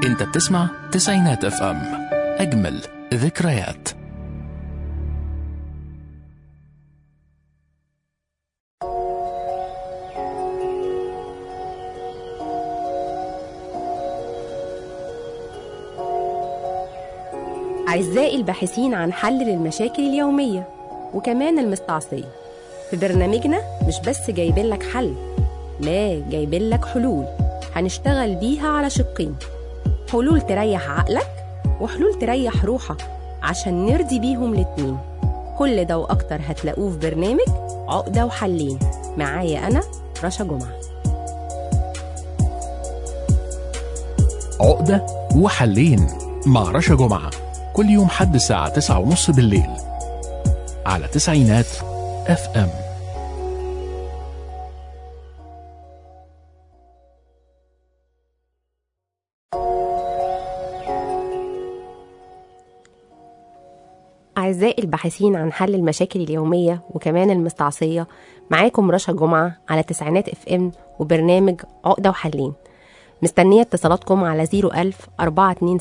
انت بتسمع تسعينات اف ام اجمل ذكريات أعزائي الباحثين عن حل للمشاكل اليومية وكمان المستعصية في برنامجنا مش بس جايبين لك حل لا جايبين لك حلول هنشتغل بيها على شقين حلول تريح عقلك وحلول تريح روحك عشان نرضي بيهم الاتنين كل ده وأكتر هتلاقوه في برنامج عقدة وحلين معايا أنا رشا جمعة عقدة وحلين مع رشا جمعة كل يوم حد الساعة تسعة ونص بالليل على تسعينات اف ام أعزائي الباحثين عن حل المشاكل اليومية وكمان المستعصية معاكم رشا جمعة على تسعينات اف ام وبرنامج عقدة وحلين مستنية اتصالاتكم على 01000 427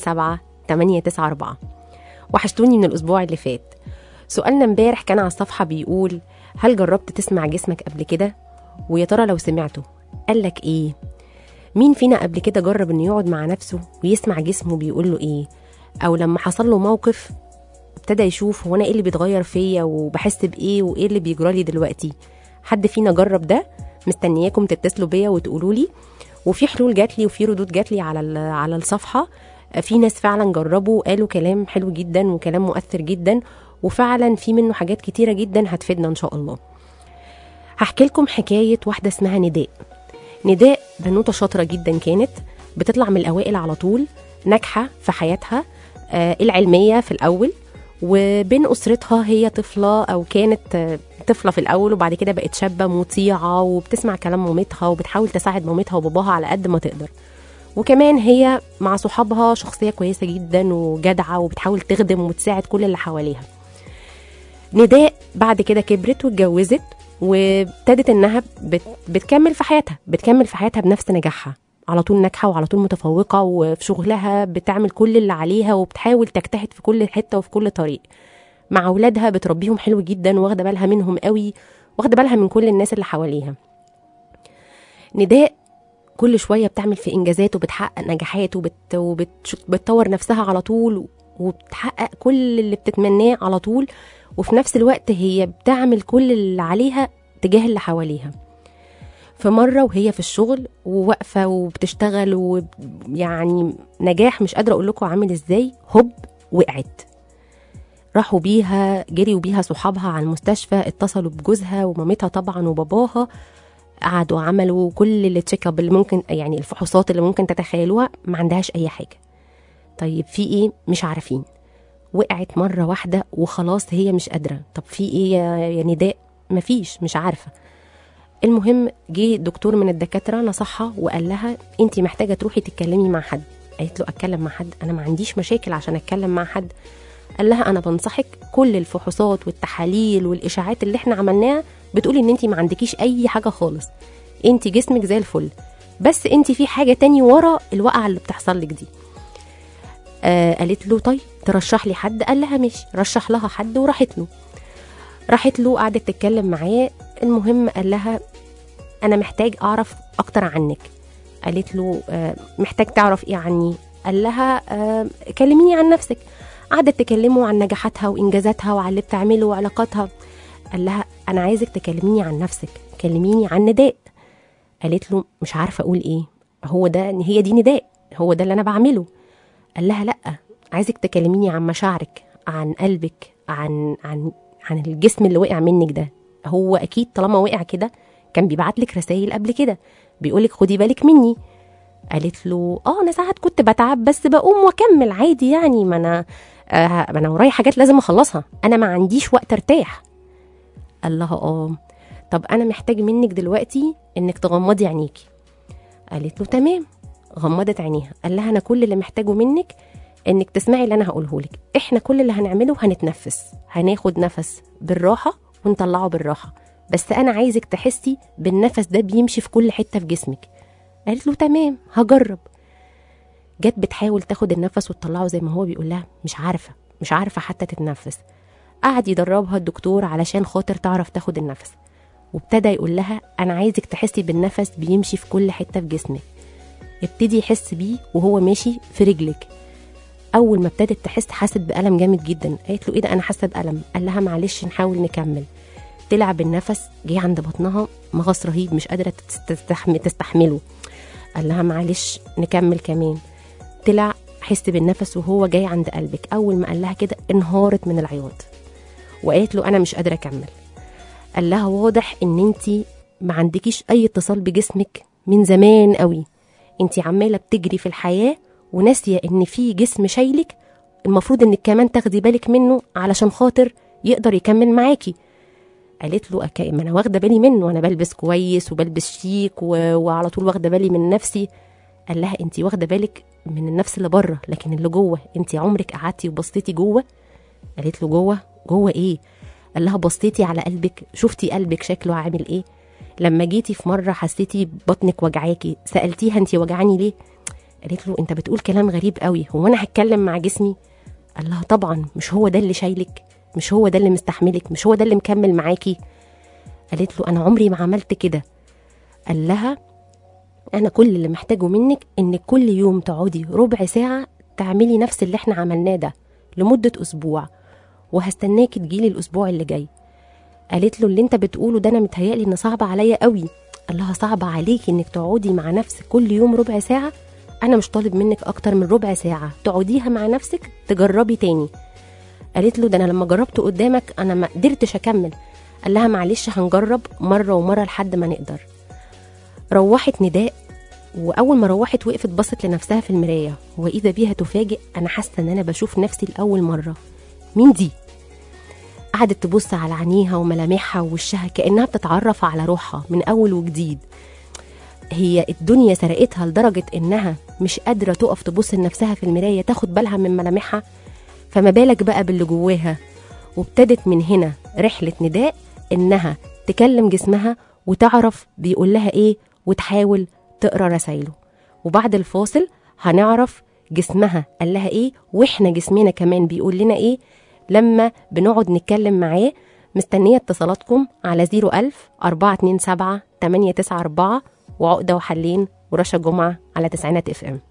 894 وحشتوني من الأسبوع اللي فات سؤالنا امبارح كان على الصفحة بيقول هل جربت تسمع جسمك قبل كده؟ ويا ترى لو سمعته قالك ايه؟ مين فينا قبل كده جرب انه يقعد مع نفسه ويسمع جسمه بيقول له ايه؟ او لما حصل له موقف ابتدى يشوف هو انا ايه اللي بيتغير فيا وبحس بايه وايه اللي بيجرى لي دلوقتي حد فينا جرب ده مستنياكم تتصلوا بيا وتقولوا لي وفي حلول جات لي وفي ردود جات لي على ال- على الصفحه في ناس فعلا جربوا قالوا كلام حلو جدا وكلام مؤثر جدا وفعلا في منه حاجات كتيره جدا هتفيدنا ان شاء الله هحكي لكم حكايه واحده اسمها نداء نداء بنوته شاطره جدا كانت بتطلع من الاوائل على طول ناجحه في حياتها آه، العلميه في الاول وبين اسرتها هي طفله او كانت آه، طفله في الاول وبعد كده بقت شابه مطيعه وبتسمع كلام مامتها وبتحاول تساعد مامتها وباباها على قد ما تقدر وكمان هي مع صحابها شخصيه كويسه جدا وجدعه وبتحاول تخدم وتساعد كل اللي حواليها نداء بعد كده كبرت واتجوزت وابتدت انها بت بتكمل في حياتها بتكمل في حياتها بنفس نجاحها على طول ناجحه وعلى طول متفوقه وفي شغلها بتعمل كل اللي عليها وبتحاول تجتهد في كل حته وفي كل طريق مع اولادها بتربيهم حلو جدا واخده بالها منهم قوي واخده بالها من كل الناس اللي حواليها نداء كل شويه بتعمل في انجازات وبتحقق نجاحات وبت... وبتطور نفسها على طول وبتحقق كل اللي بتتمناه على طول وفي نفس الوقت هي بتعمل كل اللي عليها تجاه اللي حواليها في مرة وهي في الشغل وواقفة وبتشتغل ويعني نجاح مش قادرة أقول لكم عامل إزاي هوب وقعت راحوا بيها جريوا بيها صحابها على المستشفى اتصلوا بجوزها ومامتها طبعا وباباها قعدوا عملوا كل التشيك اب اللي ممكن يعني الفحوصات اللي ممكن تتخيلوها ما عندهاش اي حاجه طيب في ايه مش عارفين وقعت مره واحده وخلاص هي مش قادره طب في ايه يا يا نداء مفيش مش عارفه المهم جه دكتور من الدكاتره نصحها وقال لها انت محتاجه تروحي تتكلمي مع حد قالت له اتكلم مع حد انا ما عنديش مشاكل عشان اتكلم مع حد قال لها انا بنصحك كل الفحوصات والتحاليل والاشاعات اللي احنا عملناها بتقولي ان انت ما عندكيش اي حاجه خالص انت جسمك زي الفل بس انت في حاجه تاني ورا الوقعه اللي بتحصل لك دي آه قالت له طيب ترشح لي حد قال لها ماشي رشح لها حد وراحت له راحت له قعدت تتكلم معاه المهم قال لها انا محتاج اعرف اكتر عنك قالت له آه محتاج تعرف ايه عني قال لها آه كلميني عن نفسك قعدت تكلمه عن نجاحاتها وانجازاتها وعن اللي بتعمله وعلاقاتها قال لها انا عايزك تكلميني عن نفسك كلميني عن نداء قالت له مش عارفه اقول ايه هو ده هي دي نداء هو ده اللي انا بعمله قال لها لا عايزك تكلميني عن مشاعرك عن قلبك عن عن عن الجسم اللي وقع منك ده هو اكيد طالما وقع كده كان بيبعت لك رسائل قبل كده بيقولك خدي بالك مني قالت له اه انا ساعات كنت بتعب بس بقوم واكمل عادي يعني ما انا آه ما انا ورايا حاجات لازم اخلصها انا ما عنديش وقت ارتاح قال لها اه طب انا محتاج منك دلوقتي انك تغمضي عينيكي قالت له تمام غمضت عينيها قال لها انا كل اللي محتاجه منك انك تسمعي اللي انا هقوله لك احنا كل اللي هنعمله هنتنفس هناخد نفس بالراحه ونطلعه بالراحه بس انا عايزك تحسي بالنفس ده بيمشي في كل حته في جسمك قالت له تمام هجرب جت بتحاول تاخد النفس وتطلعه زي ما هو بيقول لها مش عارفه مش عارفه حتى تتنفس قعد يدربها الدكتور علشان خاطر تعرف تاخد النفس وابتدى يقول لها انا عايزك تحسي بالنفس بيمشي في كل حته في جسمك ابتدي يحس بيه وهو ماشي في رجلك اول ما ابتدت تحس حست بالم جامد جدا قالت له ايه ده انا حاسه بالم قال لها معلش نحاول نكمل تلعب بالنفس جه عند بطنها مغص رهيب مش قادره تستحمل تستحمله قال لها معلش نكمل كمان طلع حس بالنفس وهو جاي عند قلبك اول ما قال لها كده انهارت من العياط وقالت له انا مش قادره اكمل قال لها واضح ان انت ما عندكيش اي اتصال بجسمك من زمان قوي انت عماله بتجري في الحياه وناسيه ان في جسم شايلك المفروض انك كمان تاخدي بالك منه علشان خاطر يقدر يكمل معاكي قالت له أكا ما انا واخده بالي منه انا بلبس كويس وبلبس شيك و... وعلى طول واخده بالي من نفسي قال لها انت واخده بالك من النفس اللي بره لكن اللي جوه انت عمرك قعدتي وبصيتي جوه قالت له جوه جوه ايه قال لها بصيتي على قلبك شفتي قلبك شكله عامل ايه لما جيتي في مره حسيتي بطنك وجعاكي سالتيها انت وجعاني ليه قالت له انت بتقول كلام غريب قوي هو انا هتكلم مع جسمي قال لها طبعا مش هو ده اللي شايلك مش هو ده اللي مستحملك مش هو ده اللي مكمل معاكي قالت له انا عمري ما عملت كده قال لها انا كل اللي محتاجه منك انك كل يوم تقعدي ربع ساعه تعملي نفس اللي احنا عملناه ده لمده اسبوع وهستناكي تجيلي الاسبوع اللي جاي قالت له اللي انت بتقوله ده انا متهيألي ان صعب عليا قوي قال لها صعب عليكي انك تقعدي مع نفسك كل يوم ربع ساعه انا مش طالب منك اكتر من ربع ساعه تقعديها مع نفسك تجربي تاني قالت له ده انا لما جربت قدامك انا ما قدرتش اكمل قال لها معلش هنجرب مره ومره لحد ما نقدر روحت نداء واول ما روحت وقفت بصت لنفسها في المرايه واذا بيها تفاجئ انا حاسه ان انا بشوف نفسي لاول مره مين دي قعدت تبص على عينيها وملامحها ووشها كانها بتتعرف على روحها من اول وجديد هي الدنيا سرقتها لدرجه انها مش قادره تقف تبص لنفسها في المرايه تاخد بالها من ملامحها فما بالك بقى باللي جواها وابتدت من هنا رحله نداء انها تكلم جسمها وتعرف بيقول لها ايه وتحاول تقرا رسايله وبعد الفاصل هنعرف جسمها قال لها ايه واحنا جسمنا كمان بيقول لنا ايه لما بنقعد نتكلم معاه مستنيه اتصالاتكم على 01000 427 894 وعقده وحلين ورشا جمعه على تسعينات اف ام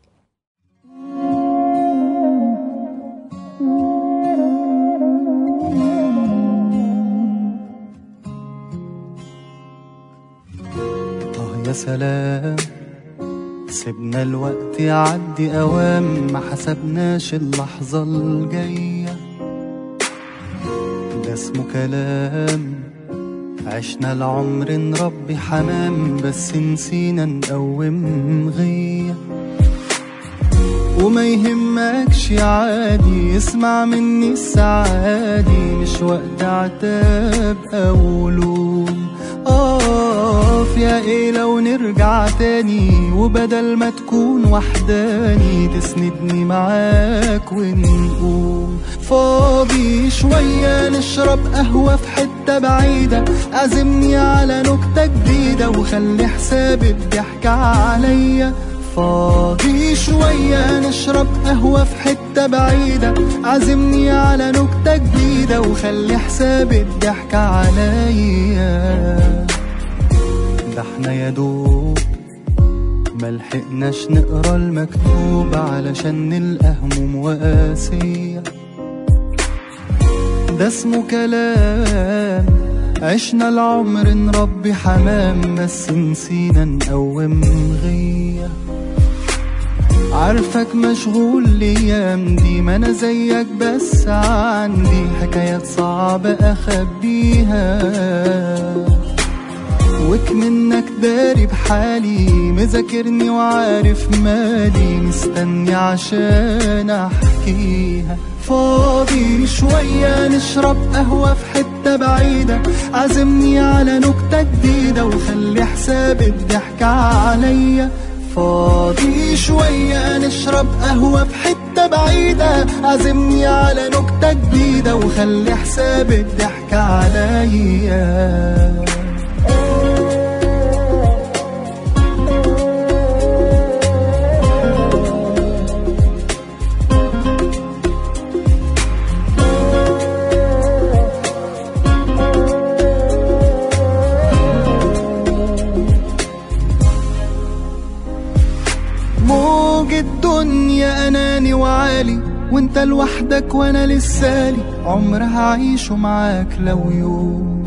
آه يا سلام سيبنا الوقت يعدي أوام ما حسبناش اللحظة الجاية ده اسمه كلام عشنا العمر نربي حمام بس نسينا نقوم غيه وما يهمكش عادي اسمع مني السعادي مش وقت عتاب او لوم اقف يا ايه لو نرجع تاني وبدل ما تكون وحداني تسندني معاك ونقوم فاضي شوية نشرب قهوة في حتة بعيدة عزمني على نكتة جديدة وخلي حساب الضحك عليا فاضي شوية نشرب قهوة في حتة بعيدة عزمني على نكتة جديدة وخلي حساب الضحك عليا ده احنا يا دوب ملحقناش نقرا المكتوب علشان نلقى هموم وقاسية ده اسمه كلام عشنا العمر نربي حمام بس نسينا نقوم غيه عارفك مشغول الايام دي ما انا زيك بس عندي حكايات صعبة اخبيها وك منك داري بحالي مذاكرني وعارف مالي مستني عشان احكيها فاضي شوية نشرب قهوة في حتة بعيدة عزمني على نكتة جديدة وخلي حساب الضحك عليا فاضي شوية نشرب قهوة في حتة بعيدة عزمني على نكتة جديدة وخلي حساب الضحك عليا الدنيا اناني وعالي وانت لوحدك وانا لسالي عمر هعيشه معاك لو يوم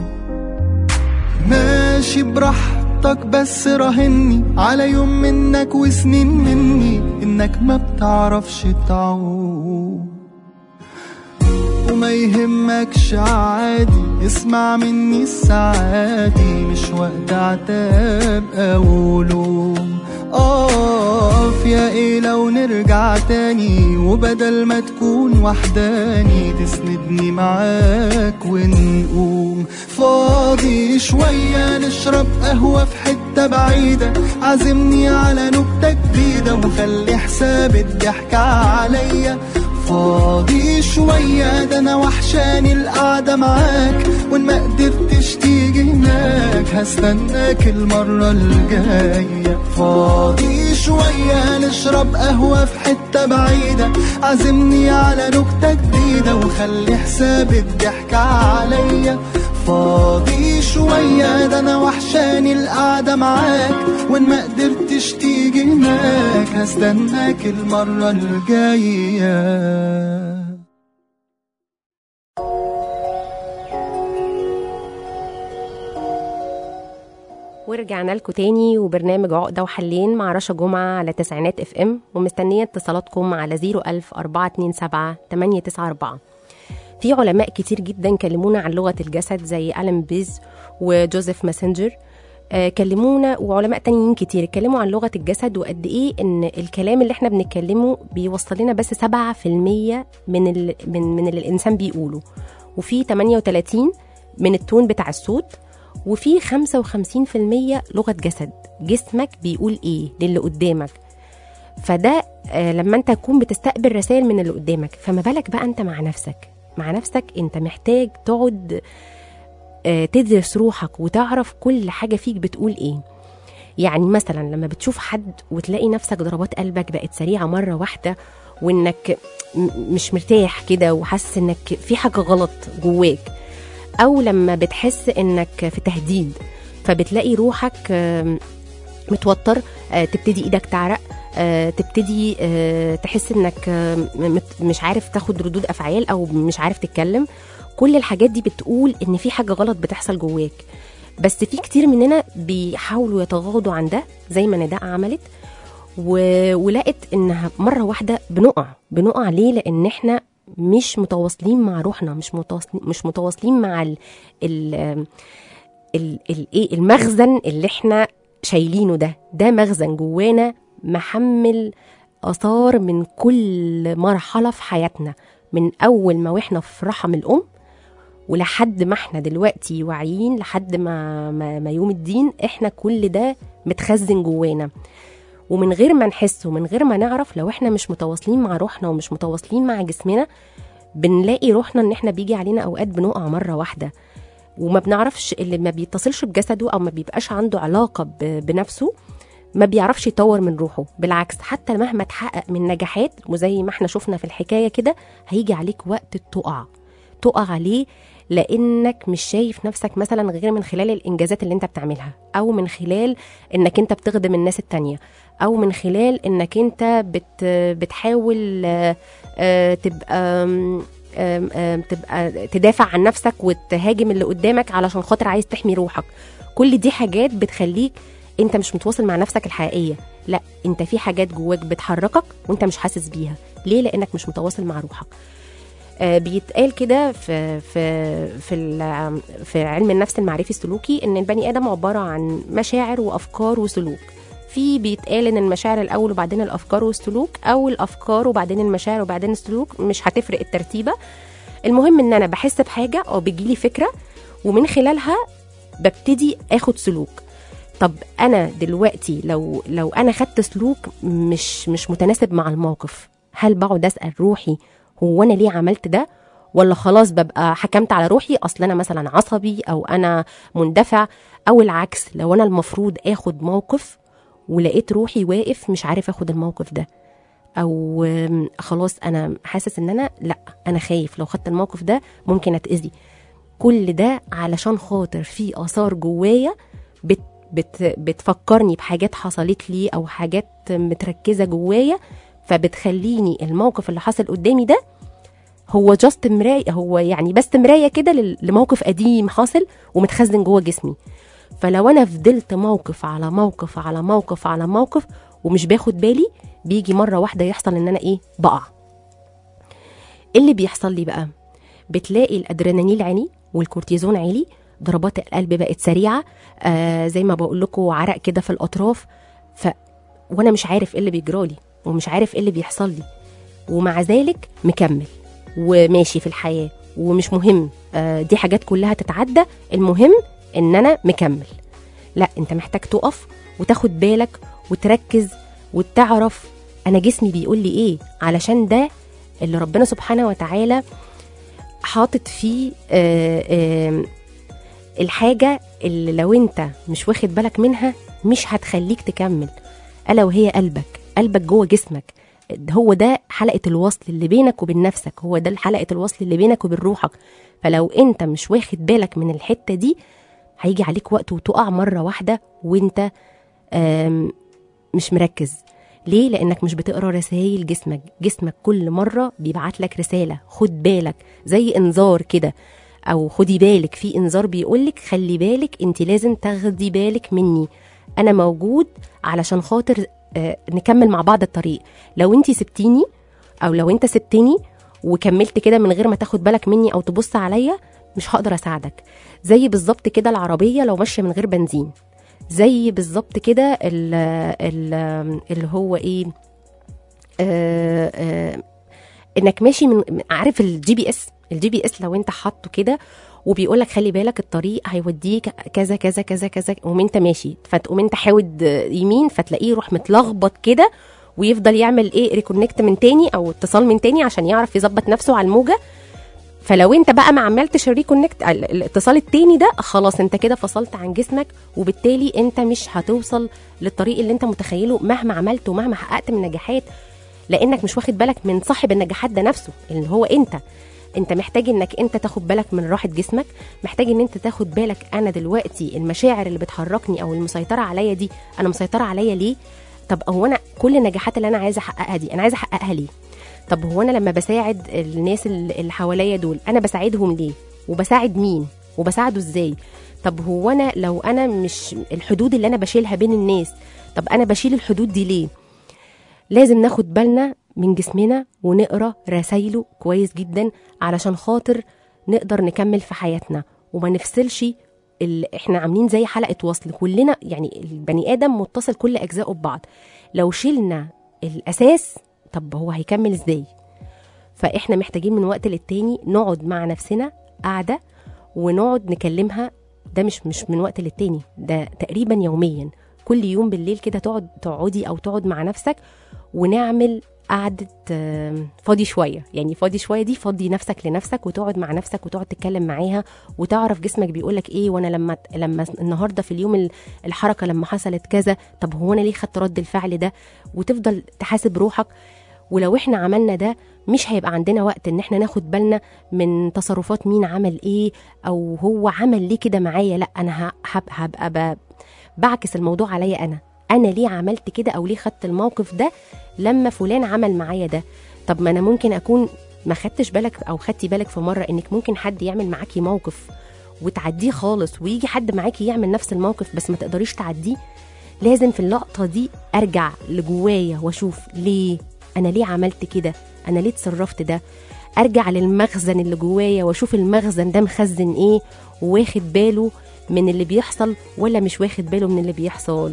ماشي براحتك بس راهني على يوم منك وسنين مني انك ما بتعرفش تعوم وما يهمكش عادي اسمع مني السعادي مش وقت عتاب او لوم اقف يا ايه لو نرجع تاني وبدل ما تكون وحداني تسندني معاك ونقوم فاضي شوية نشرب قهوة في حتة بعيدة عزمني على نكتة جديدة وخلي حساب الضحك عليا فاضي شوية ده أنا وحشاني القعدة معاك وإن ما قدرتش تيجي هناك هستناك المرة الجاية فاضي شوية نشرب قهوة في حتة بعيدة عزمني على نكتة جديدة وخلي حساب الضحك عليا فاضي شوية ده أنا وحشاني القعدة معاك وإن ما قدرتش تيجي هناك هستناك المرة الجاية ورجعنا لكم تاني وبرنامج عقدة وحلين مع رشا جمعة على تسعينات اف ام ومستنية اتصالاتكم على 01000 427 894 في علماء كتير جدا كلمونا عن لغة الجسد زي ألم بيز وجوزيف ماسنجر آه، كلمونا وعلماء تانيين كتير اتكلموا عن لغة الجسد وقد ايه ان الكلام اللي احنا بنتكلمه بيوصل لنا بس 7% من ال... من من اللي الانسان بيقوله وفي 38 من التون بتاع الصوت وفي 55% لغة جسد جسمك بيقول ايه للي قدامك فده آه، لما انت تكون بتستقبل رسائل من اللي قدامك فما بالك بقى انت مع نفسك مع نفسك انت محتاج تقعد آه، تدرس روحك وتعرف كل حاجة فيك بتقول ايه يعني مثلا لما بتشوف حد وتلاقي نفسك ضربات قلبك بقت سريعة مرة واحدة وانك م- مش مرتاح كده وحاسس انك في حاجة غلط جواك او لما بتحس انك في تهديد فبتلاقي روحك آم، متوتر آه، تبتدي ايدك تعرق آه، تبتدي آه، تحس انك آه، مت- مش عارف تاخد ردود افعال او مش عارف تتكلم كل الحاجات دي بتقول ان في حاجه غلط بتحصل جواك بس في كتير مننا بيحاولوا يتغاضوا عن ده زي ما نداء عملت و... ولقت انها مره واحده بنقع بنقع ليه لان احنا مش متواصلين مع روحنا مش متواصلين مش متواصلين مع ال... ال... ال... ال... إيه المخزن اللي احنا شايلينه ده ده مخزن جوانا محمل اثار من كل مرحله في حياتنا من اول ما واحنا في رحم الام ولحد ما احنا دلوقتي واعيين لحد ما, ما, ما يوم الدين احنا كل ده متخزن جوانا ومن غير ما نحس ومن غير ما نعرف لو احنا مش متواصلين مع روحنا ومش متواصلين مع جسمنا بنلاقي روحنا ان احنا بيجي علينا اوقات بنقع مره واحده وما بنعرفش اللي ما بيتصلش بجسده او ما بيبقاش عنده علاقه ب- بنفسه ما بيعرفش يطور من روحه بالعكس حتى مهما تحقق من نجاحات وزي ما احنا شفنا في الحكايه كده هيجي عليك وقت تقع تقع عليه لانك مش شايف نفسك مثلا غير من خلال الانجازات اللي انت بتعملها او من خلال انك انت بتخدم الناس التانية او من خلال انك انت بت بتحاول آه، آه، تبقى آم، آم، آم، تبقى تدافع عن نفسك وتهاجم اللي قدامك علشان خاطر عايز تحمي روحك كل دي حاجات بتخليك انت مش متواصل مع نفسك الحقيقيه لا انت في حاجات جواك بتحركك وانت مش حاسس بيها ليه لانك مش متواصل مع روحك آه، بيتقال كده في في في ال- في علم النفس المعرفي السلوكي ان البني ادم عباره عن مشاعر وافكار وسلوك في بيتقال ان المشاعر الاول وبعدين الافكار والسلوك او الافكار وبعدين المشاعر وبعدين السلوك مش هتفرق الترتيبه المهم ان انا بحس بحاجه او بيجيلي فكره ومن خلالها ببتدي اخد سلوك طب انا دلوقتي لو لو انا خدت سلوك مش مش متناسب مع الموقف هل بقعد اسال روحي هو انا ليه عملت ده ولا خلاص ببقى حكمت على روحي اصل انا مثلا عصبي او انا مندفع او العكس لو انا المفروض اخد موقف ولقيت روحي واقف مش عارف اخد الموقف ده او آم، خلاص انا حاسس ان انا لا انا خايف لو خدت الموقف ده ممكن اتاذي كل ده علشان خاطر في اثار جوايا بت بت بتفكرني بحاجات حصلت لي او حاجات متركزه جوايا فبتخليني الموقف اللي حصل قدامي ده هو جاست مرايه هو يعني بس مرايه كده لل- لموقف قديم حاصل ومتخزن جوه جسمي فلو انا فضلت موقف على موقف على موقف على موقف ومش باخد بالي بيجي مره واحده يحصل ان انا ايه بقع ايه اللي بيحصل لي بقى بتلاقي الادرينالين عالي والكورتيزون عالي ضربات القلب بقت سريعه آه زي ما بقول لكم عرق كده في الاطراف ف وانا مش عارف ايه اللي بيجرالي ومش عارف ايه اللي بيحصل لي ومع ذلك مكمل وماشي في الحياه ومش مهم آه دي حاجات كلها تتعدى المهم ان انا مكمل لا انت محتاج تقف وتاخد بالك وتركز وتعرف انا جسمي بيقول لي ايه علشان ده اللي ربنا سبحانه وتعالى حاطط فيه آه آه الحاجه اللي لو انت مش واخد بالك منها مش هتخليك تكمل الا وهي قلبك قلبك جوه جسمك هو ده حلقه الوصل اللي بينك وبين نفسك هو ده حلقه الوصل اللي بينك وبين روحك فلو انت مش واخد بالك من الحته دي هيجي عليك وقت وتقع مره واحده وانت آم، مش مركز ليه لانك مش بتقرا رسائل جسمك جسمك كل مره بيبعت لك رساله خد بالك زي انذار كده او خدي بالك في انذار بيقولك خلي بالك انت لازم تاخدي بالك مني انا موجود علشان خاطر آه، نكمل مع بعض الطريق لو انت سبتيني او لو انت سبتني وكملت كده من غير ما تاخد بالك مني او تبص عليا مش هقدر اساعدك زي بالظبط كده العربيه لو ماشيه من غير بنزين زي بالظبط كده ال- ال- اللي هو ايه آه آه انك ماشي من عارف الجي بي اس الجي بي اس لو انت حاطه كده وبيقول لك خلي بالك الطريق هيوديك كذا كذا كذا كذا وم انت ماشي فتقوم انت حاود يمين فتلاقيه يروح متلخبط كده ويفضل يعمل ايه ريكونكت من تاني او اتصال من تاني عشان يعرف يظبط نفسه على الموجه فلو انت بقى ما عملتش الريكونكت ال- الاتصال التاني ده خلاص انت كده فصلت عن جسمك وبالتالي انت مش هتوصل للطريق اللي انت متخيله مهما عملت ومهما حققت من نجاحات لانك مش واخد بالك من صاحب النجاحات ده نفسه اللي هو انت انت محتاج انك انت تاخد بالك من راحه جسمك محتاج ان انت تاخد بالك انا دلوقتي المشاعر اللي بتحركني او المسيطره عليا دي انا مسيطره عليا ليه طب هو انا كل النجاحات اللي انا عايزه احققها دي انا عايزه احققها ليه طب هو انا لما بساعد الناس اللي اللي حواليا دول انا بساعدهم ليه وبساعد مين وبساعده ازاي طب هو انا لو انا مش الحدود اللي انا بشيلها بين الناس طب انا بشيل الحدود دي ليه لازم ناخد بالنا من جسمنا ونقرا رسايله كويس جدا علشان خاطر نقدر نكمل في حياتنا وما نفصلش ال... احنا عاملين زي حلقه وصل كلنا يعني البني ادم متصل كل اجزائه ببعض لو شلنا الاساس طب هو هيكمل ازاي فاحنا محتاجين من وقت للتاني نقعد مع نفسنا قاعده ونقعد نكلمها ده مش مش من وقت للتاني ده تقريبا يوميا كل يوم بالليل كده تقعد تقعدي او تقعد مع نفسك ونعمل قعدة آم، فاضي شوية يعني فاضي شوية دي فاضي نفسك لنفسك وتقعد مع نفسك وتقعد تتكلم معاها وتعرف جسمك بيقولك ايه وانا لما لما النهارده في اليوم ال- الحركة لما حصلت كذا طب هو انا ليه خدت رد الفعل ده وتفضل تحاسب روحك ولو احنا عملنا ده مش هيبقى عندنا وقت ان احنا ناخد بالنا من تصرفات مين عمل ايه او هو عمل ليه كده معايا لا انا ه- هب- هبقى ب- بعكس الموضوع عليا انا انا ليه عملت كده او ليه خدت الموقف ده لما فلان عمل معايا ده طب ما انا ممكن اكون ما خدتش بالك او خدتي بالك في مره انك ممكن حد يعمل معاكي موقف وتعديه خالص ويجي حد معاكي يعمل نفس الموقف بس ما تقدريش تعديه لازم في اللقطه دي ارجع لجوايا واشوف ليه انا ليه عملت كده انا ليه اتصرفت ده ارجع للمخزن اللي جوايا واشوف المخزن ده مخزن ايه وواخد باله من اللي بيحصل ولا مش واخد باله من اللي بيحصل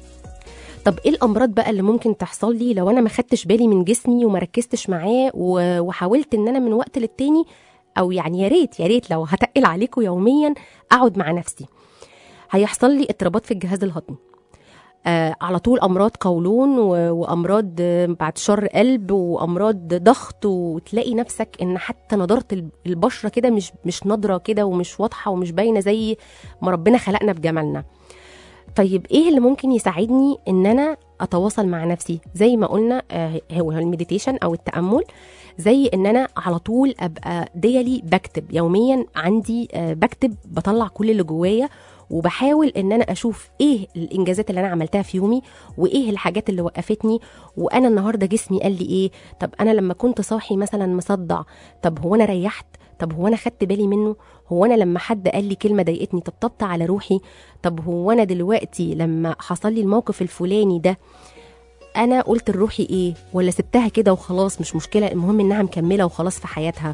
طب ايه الامراض بقى اللي ممكن تحصل لي لو انا ما خدتش بالي من جسمي وما ركزتش معاه و- وحاولت ان انا من وقت للتاني او يعني يا ريت يا ريت لو هتقل عليكم يوميا اقعد مع نفسي هيحصل لي اضطرابات في الجهاز الهضمي آه على طول امراض قولون و- وامراض آه، بعد شر قلب وامراض ضغط وتلاقي نفسك ان حتى نضاره الب- البشره كده مش مش نضره كده ومش واضحه ومش باينه زي ما ربنا خلقنا بجمالنا طيب ايه اللي ممكن يساعدني ان انا اتواصل مع نفسي زي ما قلنا آه، هو المديتيشن او التامل زي ان انا على طول ابقى ديلي بكتب يوميا عندي آه، بكتب بطلع كل اللي جوايا وبحاول ان انا اشوف ايه الانجازات اللي انا عملتها في يومي وايه الحاجات اللي وقفتني وانا النهارده جسمي قال لي ايه طب انا لما كنت صاحي مثلا مصدع طب هو انا ريحت طب هو انا خدت بالي منه هو انا لما حد قال لي كلمه ضايقتني طبطبت على روحي طب هو انا دلوقتي لما حصل لي الموقف الفلاني ده انا قلت لروحي ايه ولا سبتها كده وخلاص مش مشكله المهم انها مكمله وخلاص في حياتها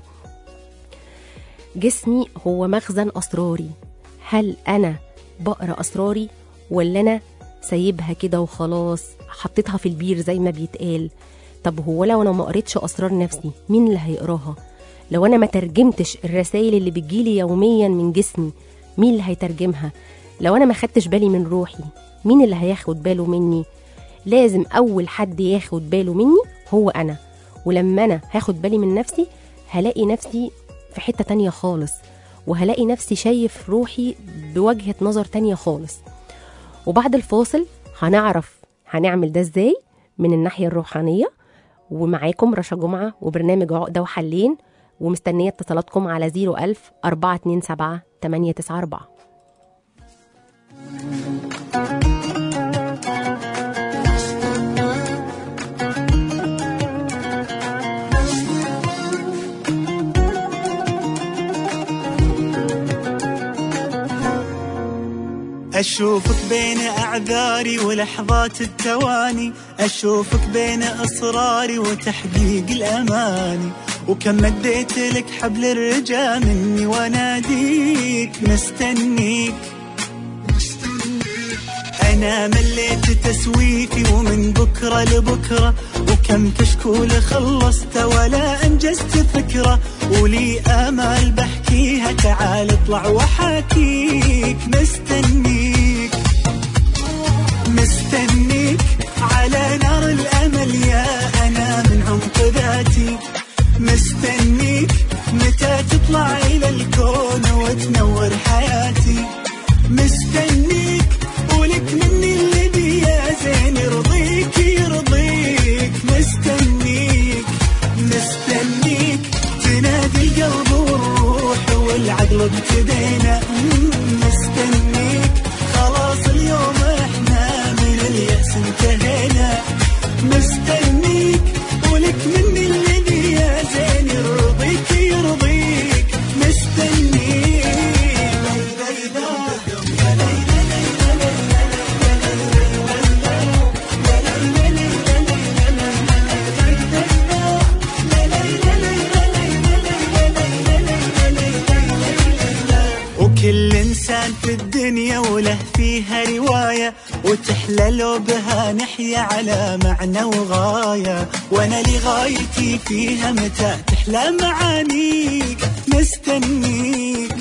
جسمي هو مخزن اسراري هل انا بقرا اسراري ولا انا سايبها كده وخلاص حطيتها في البير زي ما بيتقال طب هو لو انا ما قريتش اسرار نفسي مين اللي هيقراها لو انا ما ترجمتش الرسائل اللي بتجيلي يوميا من جسمي مين اللي هيترجمها لو انا ما خدتش بالي من روحي مين اللي هياخد باله مني لازم اول حد ياخد باله مني هو انا ولما انا هاخد بالي من نفسي هلاقي نفسي في حتة تانية خالص وهلاقي نفسي شايف روحي بوجهة نظر تانية خالص وبعد الفاصل هنعرف هنعمل ده ازاي من الناحية الروحانية ومعاكم رشا جمعة وبرنامج عقدة وحلين ومستنية اتصالاتكم على 01000 427 894 أشوفك بين أعذاري ولحظات التواني أشوفك بين إصراري وتحقيق الأماني وكم مديت لك حبل الرجا مني واناديك مستنيك أنا مليت تسويفي ومن بكرة لبكرة وكم كشكول خلصت ولا أنجزت فكرة ولي آمال بحكيها تعال اطلع وحاكيك مستنيك مستنيك على نار الأمل يا أنا من عمق ذاتي مستنيك متى تطلع إلى الكون وتنور حياتي مستنيك ولك مني اللي بيا زين يرضيك يرضيك مستنيك مستنيك تنادي القلب والروح والعقل ابتدينا مم، مستنيك خلاص اليوم احنا من اليأس انتهينا مستنيك ولك مني اللي بيا زين يرضيك يرضيك مستنيك وكل انسان في الدنيا وله فيها روايه وتحلى لو بها نحيا على معنى وغايه وانا لغايتي فيها متى تحلى معانيك مستنيك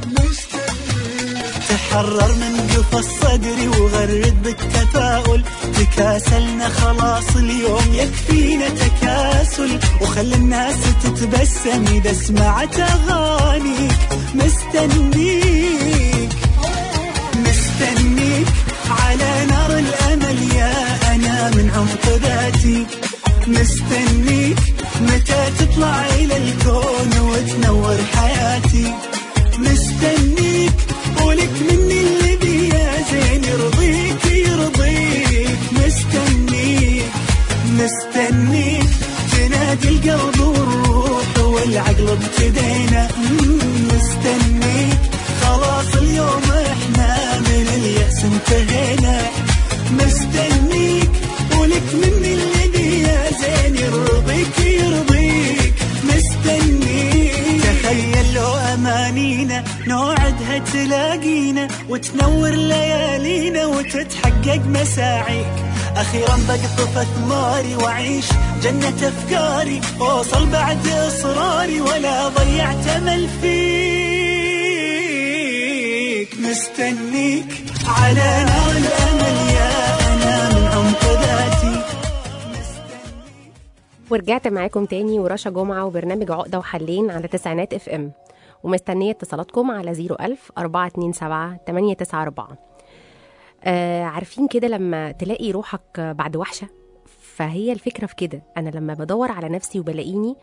تحرر من قفص صدري وغرد بالتفاؤل تكاسلنا خلاص اليوم يكفينا تكاسل وخلي الناس تتبسم إذا سمعت أغانيك مستنيك مستنيك على نار الأمل يا أنا من عمق ذاتي مستنيك متى تطلع إلى الكون وتنور حياتي مستنيك ولك مني اللي بيا زين يرضيك يرضيك مستنيك مستنيك تنادي القلب والروح والعقل ابتدينا مم، مستنيك خلاص اليوم احنا من اليأس انتهينا مستنيك ولك مني اللي بيا زين يرضيك يرضيك مستنيك تخيل لو امانينا نوعدها تلاقينا وتنور ليالينا وتتحقق مساعيك اخيرا بقطف اثماري واعيش جنة افكاري اوصل بعد اصراري ولا ضيعت امل فيك مستنيك على نار الامل يا انا من عمق ذاتي ورجعت معاكم تاني ورشا جمعة وبرنامج عقدة وحلين على تسعينات اف ام ومستنية اتصالاتكم على 01000 427 894 آه عارفين كده لما تلاقي روحك بعد وحشة فهي الفكرة في كده أنا لما بدور على نفسي وبلاقيني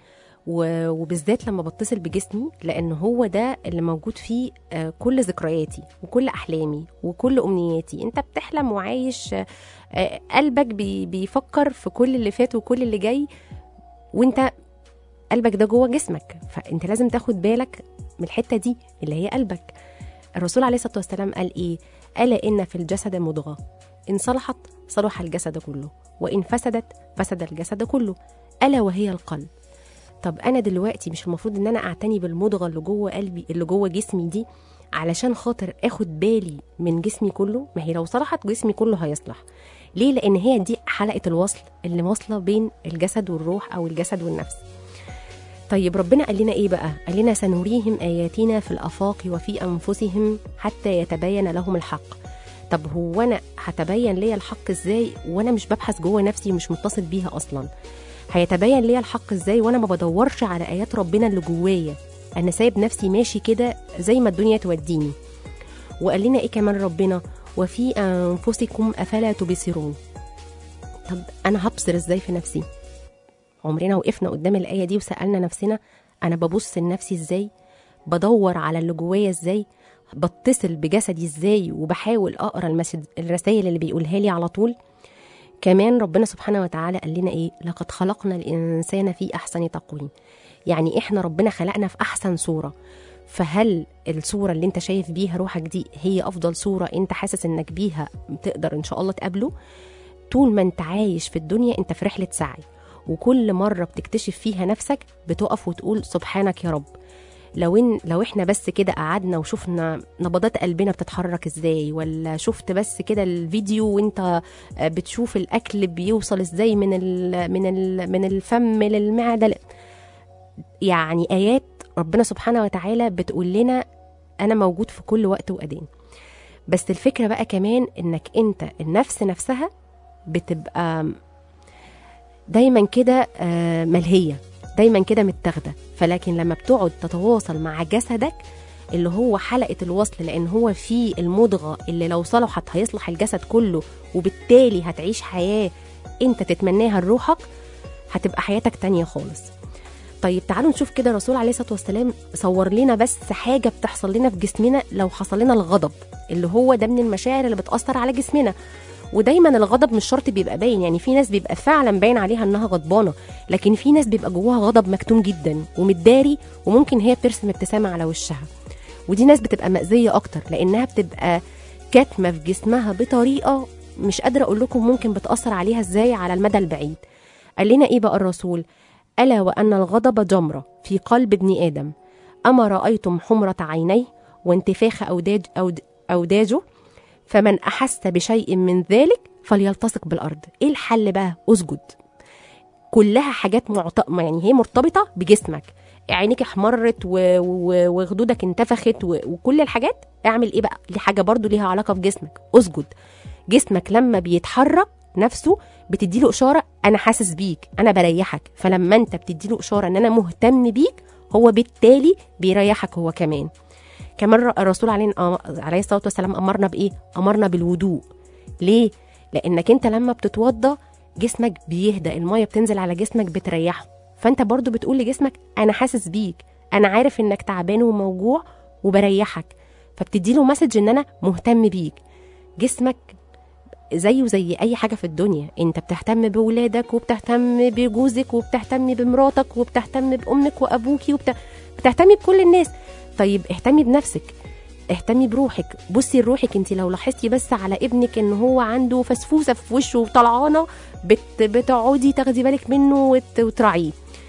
و- وبالذات لما بتصل بجسمي لان هو ده اللي موجود فيه آه، كل ذكرياتي وكل احلامي وكل امنياتي انت بتحلم وعايش آه، آه، قلبك بي- بيفكر في كل اللي فات وكل اللي جاي وانت قلبك ده جوه جسمك فانت لازم تاخد بالك من الحته دي اللي هي قلبك الرسول عليه الصلاه والسلام قال ايه الا ان في الجسد مضغه ان صلحت صلح الجسد كله وان فسدت فسد الجسد كله الا وهي القلب طب انا دلوقتي مش المفروض ان انا اعتني بالمضغه اللي جوه قلبي اللي جوه جسمي دي علشان خاطر اخد بالي من جسمي كله ما هي لو صلحت جسمي كله هيصلح ليه لان هي دي حلقه الوصل اللي واصله بين الجسد والروح او الجسد والنفس طيب ربنا قال لنا ايه بقى قال لنا سنريهم اياتنا في الافاق وفي انفسهم حتى يتبين لهم الحق طب هو انا هتبين ليا الحق ازاي وانا مش ببحث جوه نفسي ومش متصل بيها اصلا هيتبين ليا الحق ازاي وانا ما بدورش على ايات ربنا اللي جوايا انا سايب نفسي ماشي كده زي ما الدنيا توديني وقال لنا ايه كمان ربنا وفي انفسكم افلا تبصرون طب انا هبصر ازاي في نفسي عمرنا وقفنا قدام الايه دي وسالنا نفسنا انا ببص لنفسي ازاي بدور على اللي جوايا ازاي بتصل بجسدي ازاي وبحاول اقرا المسج الرسائل اللي بيقولها لي على طول كمان ربنا سبحانه وتعالى قال لنا ايه لقد خلقنا الانسان في احسن تقويم يعني احنا ربنا خلقنا في احسن صوره فهل الصوره اللي انت شايف بيها روحك دي هي افضل صوره انت حاسس انك بيها تقدر ان شاء الله تقابله طول ما انت عايش في الدنيا انت في رحله سعي وكل مره بتكتشف فيها نفسك بتقف وتقول سبحانك يا رب لو إن لو احنا بس كده قعدنا وشفنا نبضات قلبنا بتتحرك ازاي ولا شفت بس كده الفيديو وانت بتشوف الاكل بيوصل ازاي من ال من ال من الفم للمعده يعني ايات ربنا سبحانه وتعالى بتقول لنا انا موجود في كل وقت وادين بس الفكره بقى كمان انك انت النفس نفسها بتبقى دايما كده آه، ملهيه دايما كده متاخده فلكن لما بتقعد تتواصل مع جسدك اللي هو حلقه الوصل لان هو فيه المضغه اللي لو صلحت هيصلح الجسد كله وبالتالي هتعيش حياه انت تتمناها لروحك هتبقى حياتك تانية خالص طيب تعالوا نشوف كده الرسول عليه الصلاه والسلام صور لنا بس حاجه بتحصل لنا في جسمنا لو حصل لنا الغضب اللي هو ده من المشاعر اللي بتاثر على جسمنا ودايما الغضب مش شرط بيبقى باين يعني في ناس بيبقى فعلا باين عليها انها غضبانه لكن في ناس بيبقى جواها غضب مكتوم جدا ومتداري وممكن هي بترسم ابتسامه على وشها ودي ناس بتبقى مأذيه اكتر لانها بتبقى كاتمه في جسمها بطريقه مش قادره اقول لكم ممكن بتاثر عليها ازاي على المدى البعيد قال لنا ايه بقى الرسول الا وان الغضب جمره في قلب ابن ادم اما رايتم حمره عينيه وانتفاخ اوداج أود اوداجه فمن احس بشيء من ذلك فليلتصق بالارض ايه الحل بقى اسجد كلها حاجات معط... يعني هي مرتبطه بجسمك عينيك احمرت و... و... وخدودك انتفخت و... وكل الحاجات اعمل ايه بقى دي حاجه برضو ليها علاقه بجسمك اسجد جسمك لما بيتحرك نفسه بتديله اشاره انا حاسس بيك انا بريحك فلما انت بتديله اشاره ان انا مهتم بيك هو بالتالي بيريحك هو كمان كمان الرسول عليه عليه الصلاه والسلام امرنا بايه امرنا بالوضوء ليه لانك انت لما بتتوضى جسمك بيهدى الميه بتنزل على جسمك بتريحه فانت برضو بتقول لجسمك انا حاسس بيك انا عارف انك تعبان وموجوع وبريحك فبتديله مسج ان انا مهتم بيك جسمك زيه زي اي حاجه في الدنيا انت بتهتم بولادك وبتهتم بجوزك وبتهتم بمراتك وبتهتم بامك وابوكي وبت... بتهتمي بكل الناس طيب اهتمي بنفسك اهتمي بروحك بصي لروحك انت لو لاحظتي بس على ابنك ان هو عنده فسفوسه في وشه وطلعانه بت... بتقعدي تاخدي بالك منه وت... وتراعيه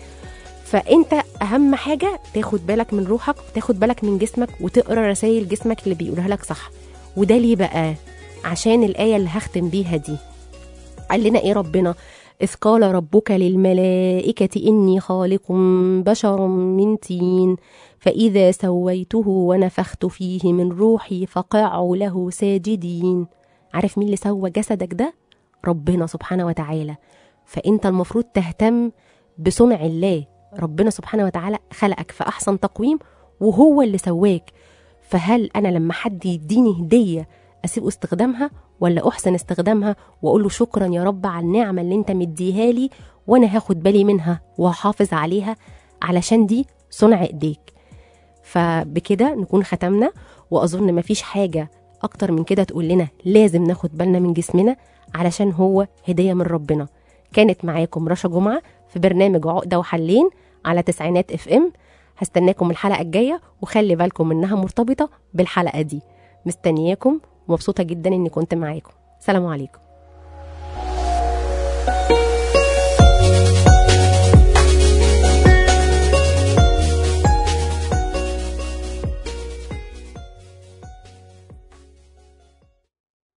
فانت اهم حاجه تاخد بالك من روحك تاخد بالك من جسمك وتقرا رسائل جسمك اللي بيقولها لك صح وده ليه بقى عشان الايه اللي هختم بيها دي قال لنا ايه ربنا إذ قال ربك للملائكة إني خالق بشرا من طين فإذا سويته ونفخت فيه من روحي فقعوا له ساجدين عارف مين اللي سوى جسدك ده؟ ربنا سبحانه وتعالى فأنت المفروض تهتم بصنع الله ربنا سبحانه وتعالى خلقك في أحسن تقويم وهو اللي سواك فهل أنا لما حد يديني هدية أسيب استخدامها ولا أحسن استخدامها وأقول له شكرا يا رب على النعمة اللي أنت مديها لي وأنا هاخد بالي منها وهحافظ عليها علشان دي صنع ايديك فبكده نكون ختمنا واظن مفيش حاجه اكتر من كده تقول لنا لازم ناخد بالنا من جسمنا علشان هو هديه من ربنا كانت معاكم رشا جمعه في برنامج عقده وحلين على تسعينات اف ام هستناكم الحلقه الجايه وخلي بالكم انها مرتبطه بالحلقه دي مستنياكم ومبسوطه جدا اني كنت معاكم سلام عليكم